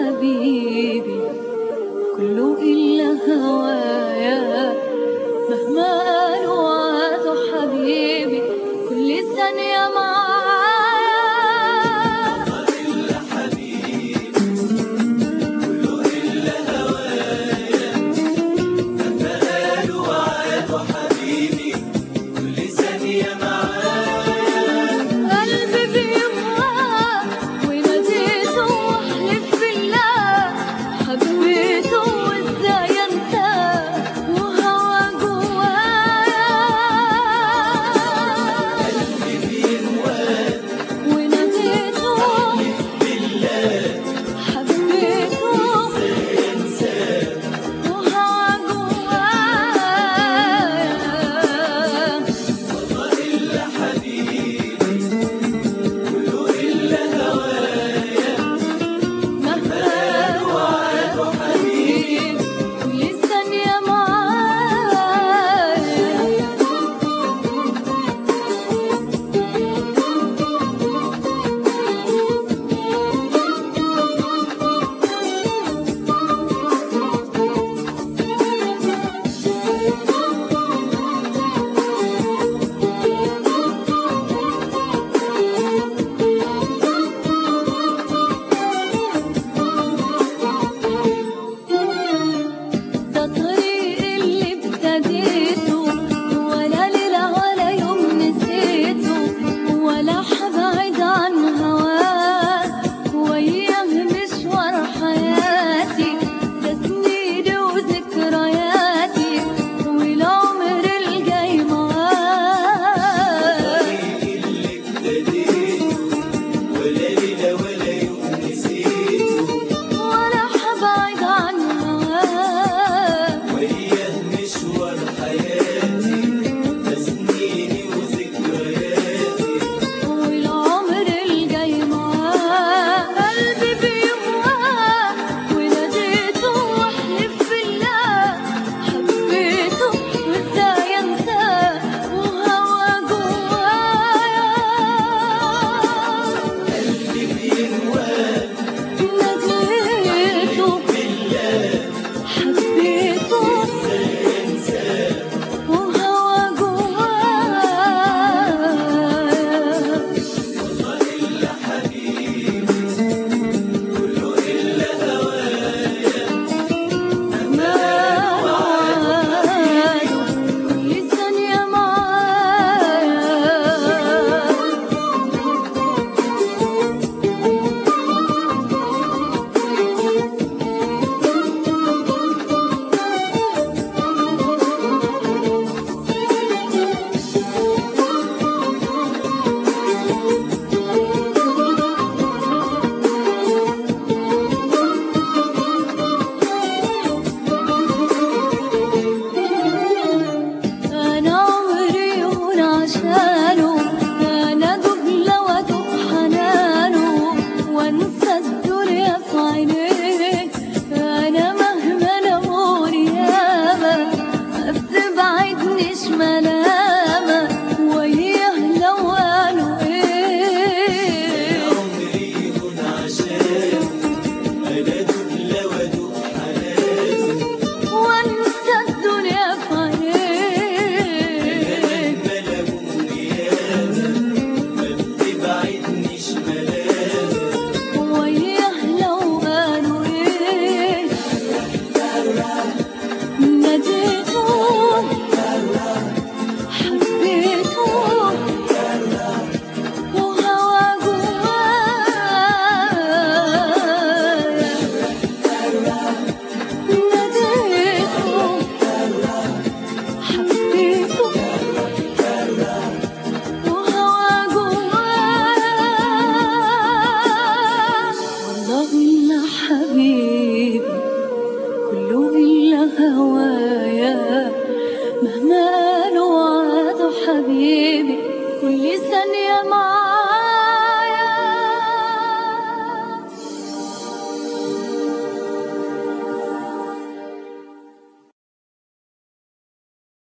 حبيبي كله إلا هوايا مهما قالوا عادوا حبيبي كل ثانية معايا قلبي بيبغاه وناديته واحلف بالله حبيته وازاي انساه وهوى جوايا وناديته حبيته وهوى جوايا مهما وعد حبيب كل ثانية معايا ده طريق اللي ابتديته ولا ليلة ولا يوم نسيته ولا حبعد عن هواه وياه مشوار حياتي ده سنيني وذكرياتي والعمر الجاي معاه ولا حبعد عن هواه والعمر الجاي معاه قلبي بيبغاه وناديته واحلف بالله حبيته وازاي انساه وهوى جوايا ناديته حبيته وهوى جوايا ما وعده كل ثانية معايا أنا عمري يهون عشانه أنا دبلة وأدوب حنانه وأنسى الدنيا في عينيك أنا مهما نمور ياما ما بتبعدنيش ملامة وياه لو قالوا إيه وأنسى الدنيا في عينيك وياه لو قالوا ايه ناديته حبيته وهوى جوايا ناديته حبيته وهوى جوايا والله إلا حبيبي كله إلا هوايا مهما قالوا عادوا حبيبي كل ثانية معايا